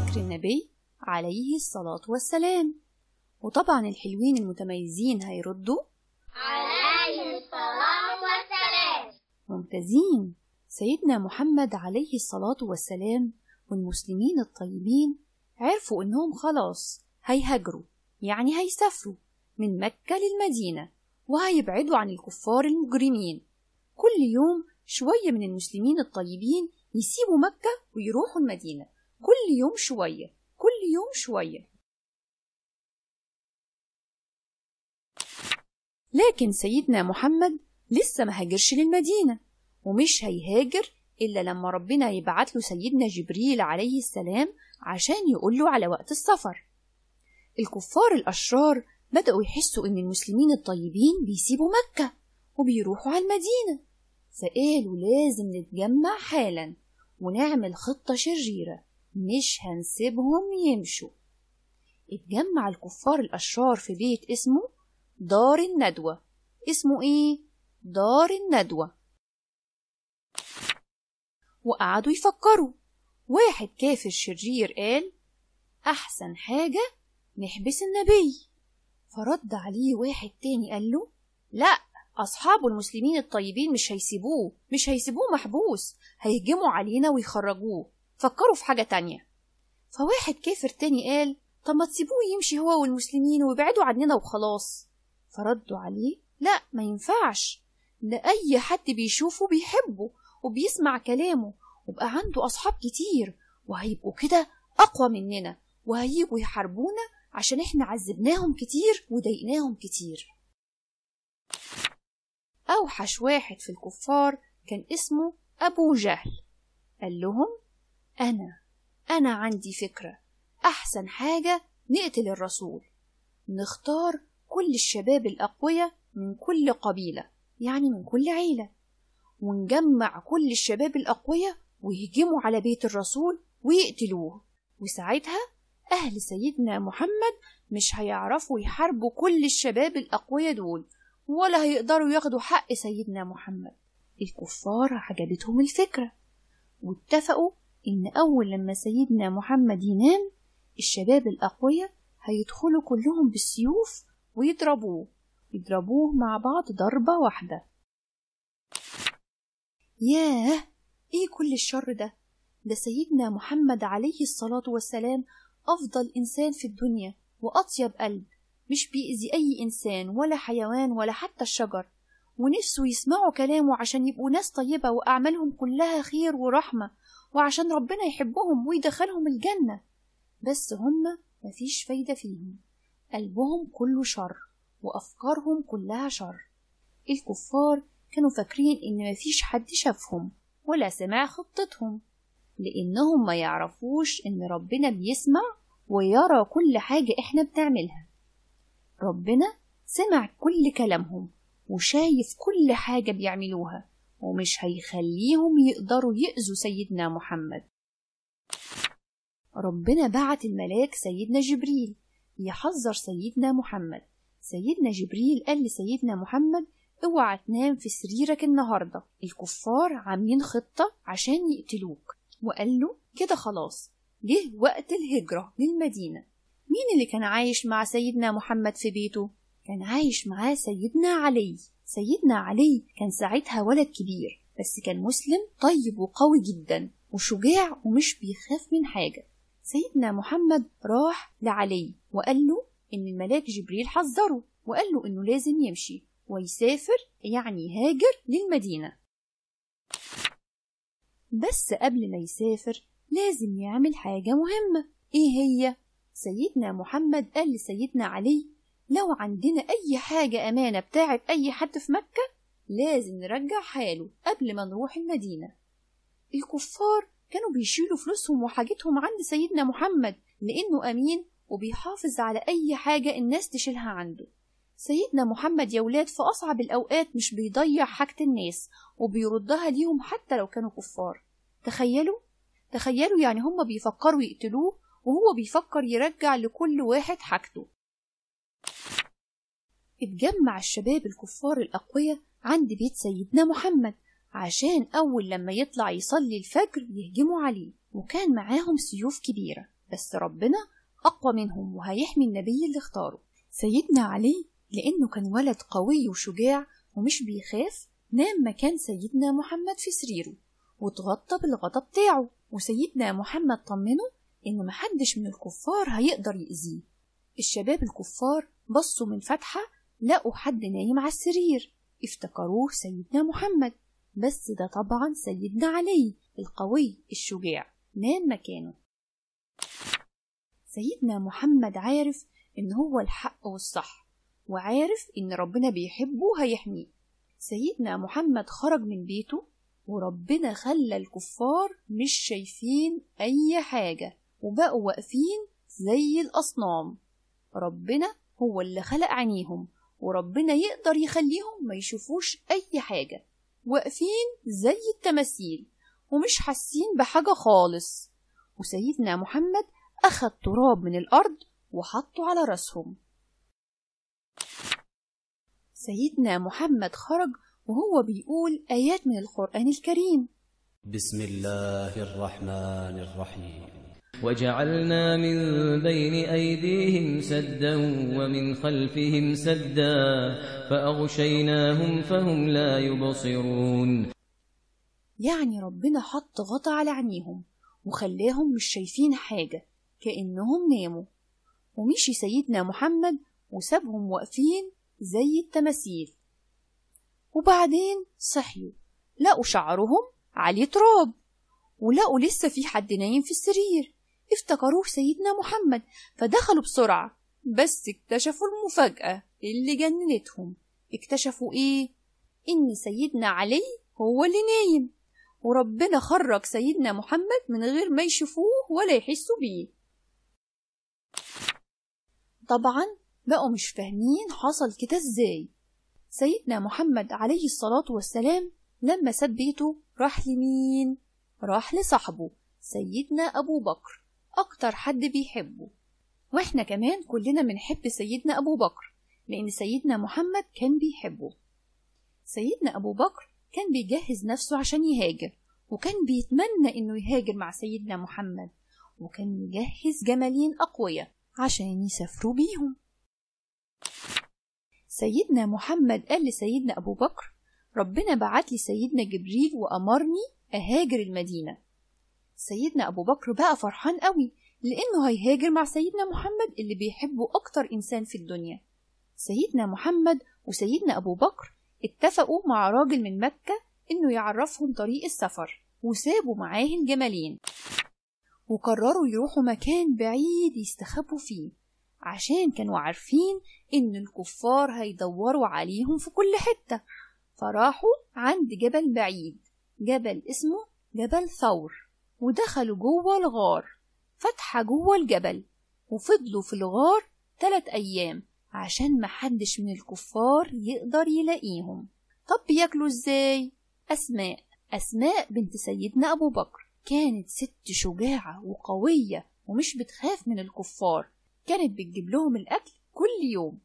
فكر النبي عليه الصلاة والسلام وطبعا الحلوين المتميزين هيردوا عليه الصلاة والسلام ممتازين سيدنا محمد عليه الصلاة والسلام والمسلمين الطيبين عرفوا إنهم خلاص هيهاجروا يعني هيسافروا من مكة للمدينة وهيبعدوا عن الكفار المجرمين كل يوم شوية من المسلمين الطيبين يسيبوا مكة ويروحوا المدينة كل يوم شوية كل يوم شوية لكن سيدنا محمد لسه ما هاجرش للمدينة ومش هيهاجر إلا لما ربنا يبعت له سيدنا جبريل عليه السلام عشان يقول له على وقت السفر الكفار الأشرار بدأوا يحسوا إن المسلمين الطيبين بيسيبوا مكة وبيروحوا على المدينة فقالوا لازم نتجمع حالا ونعمل خطة شريرة مش هنسيبهم يمشوا اتجمع الكفار الأشرار في بيت اسمه دار الندوة اسمه ايه؟ دار الندوة وقعدوا يفكروا واحد كافر شرير قال أحسن حاجة نحبس النبي فرد عليه واحد تاني قال له لا أصحابه المسلمين الطيبين مش هيسيبوه مش هيسيبوه محبوس هيهجموا علينا ويخرجوه فكروا في حاجة تانية فواحد كافر تاني قال طب ما تسيبوه يمشي هو والمسلمين ويبعدوا عننا وخلاص فردوا عليه لا ما ينفعش ده أي حد بيشوفه بيحبه وبيسمع كلامه وبقى عنده أصحاب كتير وهيبقوا كده أقوى مننا وهيجوا يحاربونا عشان احنا عذبناهم كتير وضايقناهم كتير أوحش واحد في الكفار كان اسمه أبو جهل قال لهم أنا أنا عندي فكرة أحسن حاجة نقتل الرسول نختار كل الشباب الأقوياء من كل قبيلة يعني من كل عيلة ونجمع كل الشباب الأقوياء ويهجموا على بيت الرسول ويقتلوه وساعتها أهل سيدنا محمد مش هيعرفوا يحاربوا كل الشباب الأقوياء دول ولا هيقدروا ياخدوا حق سيدنا محمد الكفار عجبتهم الفكرة واتفقوا إن أول لما سيدنا محمد ينام الشباب الأقوياء هيدخلوا كلهم بالسيوف ويضربوه يضربوه مع بعض ضربة واحدة ياه ايه كل الشر ده ده سيدنا محمد عليه الصلاة والسلام أفضل إنسان في الدنيا وأطيب قلب مش بيأذي أي إنسان ولا حيوان ولا حتى الشجر ونفسه يسمعوا كلامه عشان يبقوا ناس طيبة وأعمالهم كلها خير ورحمة وعشان ربنا يحبهم ويدخلهم الجنة بس هما مفيش فايدة فيهم قلبهم كله شر وأفكارهم كلها شر الكفار كانوا فاكرين إن مفيش حد شافهم ولا سمع خطتهم لأنهم ما يعرفوش إن ربنا بيسمع ويرى كل حاجة إحنا بنعملها ربنا سمع كل كلامهم وشايف كل حاجة بيعملوها ومش هيخليهم يقدروا يأذوا سيدنا محمد ربنا بعت الملاك سيدنا جبريل يحذر سيدنا محمد سيدنا جبريل قال لسيدنا محمد اوعى تنام في سريرك النهاردة الكفار عاملين خطة عشان يقتلوك وقال له كده خلاص جه وقت الهجرة للمدينة مين اللي كان عايش مع سيدنا محمد في بيته؟ كان عايش معاه سيدنا علي سيدنا علي كان ساعتها ولد كبير بس كان مسلم طيب وقوي جدا وشجاع ومش بيخاف من حاجة سيدنا محمد راح لعلي وقال له إن الملاك جبريل حذره وقال له إنه لازم يمشي ويسافر يعني يهاجر للمدينة بس قبل ما يسافر لازم يعمل حاجة مهمة إيه هي؟ سيدنا محمد قال لسيدنا علي لو عندنا أي حاجة أمانة بتاعت أي حد في مكة لازم نرجع حاله قبل ما نروح المدينة الكفار كانوا بيشيلوا فلوسهم وحاجتهم عند سيدنا محمد لأنه أمين وبيحافظ على أي حاجة الناس تشيلها عنده سيدنا محمد يا ولاد في أصعب الأوقات مش بيضيع حاجة الناس وبيردها ليهم حتى لو كانوا كفار تخيلوا تخيلوا يعني هم بيفكروا يقتلوه وهو بيفكر يرجع لكل واحد حاجته اتجمع الشباب الكفار الأقوياء عند بيت سيدنا محمد عشان أول لما يطلع يصلي الفجر يهجموا عليه وكان معاهم سيوف كبيرة بس ربنا أقوى منهم وهيحمي النبي اللي اختاره سيدنا علي لأنه كان ولد قوي وشجاع ومش بيخاف نام مكان سيدنا محمد في سريره واتغطى بالغطا بتاعه وسيدنا محمد طمنه إن محدش من الكفار هيقدر يأذيه الشباب الكفار بصوا من فتحة لقوا حد نايم على السرير افتكروه سيدنا محمد بس ده طبعا سيدنا علي القوي الشجاع نام مكانه سيدنا محمد عارف إن هو الحق والصح وعارف إن ربنا بيحبه هيحميه سيدنا محمد خرج من بيته وربنا خلى الكفار مش شايفين أي حاجة وبقوا واقفين زي الأصنام ربنا هو اللي خلق عينيهم وربنا يقدر يخليهم ما يشوفوش أي حاجة واقفين زي التماثيل ومش حاسين بحاجة خالص وسيدنا محمد أخد تراب من الأرض وحطه على راسهم سيدنا محمد خرج وهو بيقول آيات من القرآن الكريم بسم الله الرحمن الرحيم وجعلنا من بين أيديهم سدا ومن خلفهم سدا فأغشيناهم فهم لا يبصرون يعني ربنا حط غطا على عينيهم وخلاهم مش شايفين حاجة كأنهم ناموا ومشي سيدنا محمد وسابهم واقفين زي التماثيل وبعدين صحيوا لقوا شعرهم عليه تراب ولقوا لسه في حد نايم في السرير افتكروه سيدنا محمد فدخلوا بسرعة بس اكتشفوا المفاجأة اللي جننتهم اكتشفوا ايه؟ ان سيدنا علي هو اللي نايم وربنا خرج سيدنا محمد من غير ما يشوفوه ولا يحسوا بيه طبعا بقوا مش فاهمين حصل كده ازاي سيدنا محمد عليه الصلاة والسلام لما ساب بيته راح لمين؟ راح لصاحبه سيدنا أبو بكر أكتر حد بيحبه وإحنا كمان كلنا بنحب سيدنا أبو بكر لأن سيدنا محمد كان بيحبه سيدنا أبو بكر كان بيجهز نفسه عشان يهاجر وكان بيتمنى إنه يهاجر مع سيدنا محمد وكان مجهز جمالين أقوياء عشان يسافروا بيهم سيدنا محمد قال لسيدنا أبو بكر ربنا بعت لي سيدنا جبريل وأمرني أهاجر المدينة سيدنا أبو بكر بقى فرحان قوي لأنه هيهاجر مع سيدنا محمد اللي بيحبه أكتر إنسان في الدنيا سيدنا محمد وسيدنا أبو بكر اتفقوا مع راجل من مكة إنه يعرفهم طريق السفر وسابوا معاه الجمالين وقرروا يروحوا مكان بعيد يستخبوا فيه عشان كانوا عارفين إن الكفار هيدوروا عليهم في كل حتة فراحوا عند جبل بعيد جبل اسمه جبل ثور ودخلوا جوه الغار فتحة جوه الجبل وفضلوا في الغار تلات أيام عشان محدش من الكفار يقدر يلاقيهم طب بياكلوا ازاي؟ أسماء أسماء بنت سيدنا أبو بكر كانت ست شجاعة وقوية ومش بتخاف من الكفار كانت بتجيب لهم الأكل كل يوم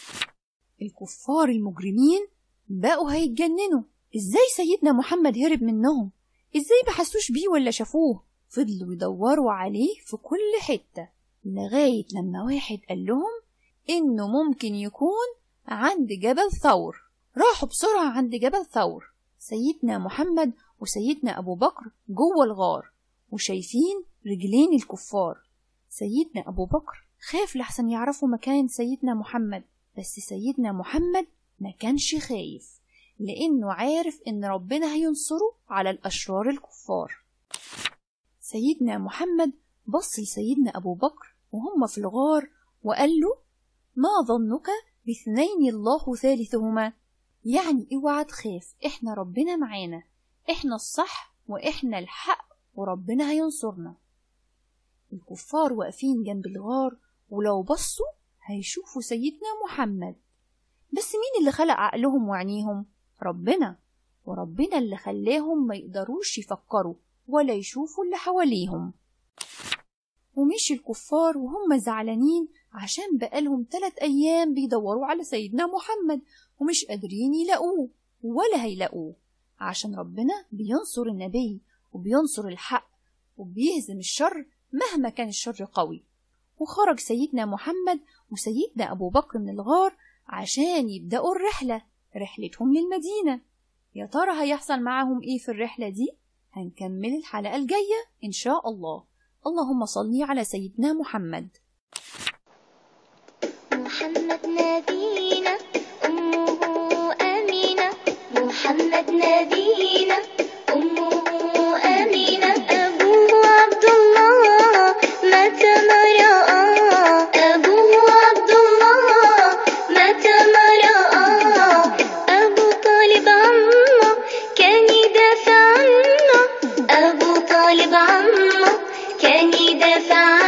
الكفار المجرمين بقوا هيتجننوا ازاي سيدنا محمد هرب منهم ازاي ما حسوش بيه ولا شافوه فضلوا يدوروا عليه في كل حتة لغاية لما واحد قال لهم إنه ممكن يكون عند جبل ثور راحوا بسرعة عند جبل ثور سيدنا محمد وسيدنا أبو بكر جوه الغار وشايفين رجلين الكفار سيدنا أبو بكر خاف لحسن يعرفوا مكان سيدنا محمد بس سيدنا محمد ما كانش خايف لأنه عارف إن ربنا هينصره على الأشرار الكفار سيدنا محمد بص لسيدنا أبو بكر وهم في الغار وقال له ما ظنك باثنين الله ثالثهما يعني اوعى تخاف احنا ربنا معانا احنا الصح واحنا الحق وربنا هينصرنا الكفار واقفين جنب الغار ولو بصوا هيشوفوا سيدنا محمد بس مين اللي خلق عقلهم وعينيهم ربنا وربنا اللي خلاهم ما يقدروش يفكروا ولا يشوفوا اللي حواليهم ومشي الكفار وهم زعلانين عشان بقالهم تلات أيام بيدوروا على سيدنا محمد ومش قادرين يلاقوه ولا هيلاقوه عشان ربنا بينصر النبي وبينصر الحق وبيهزم الشر مهما كان الشر قوي وخرج سيدنا محمد وسيدنا أبو بكر من الغار عشان يبدأوا الرحلة رحلتهم للمدينة يا ترى هيحصل معاهم إيه في الرحلة دي؟ هنكمل الحلقة الجاية إن شاء الله اللهم صل على سيدنا محمد محمد نبينا أمه أمينة محمد نبينا أمه أمينة أبوه عبد الله مات ما رأى أبوه عبد الله مات ما رأى أبو طالب عمه كان يدافع عنه أبو طالب عمه كان يدافع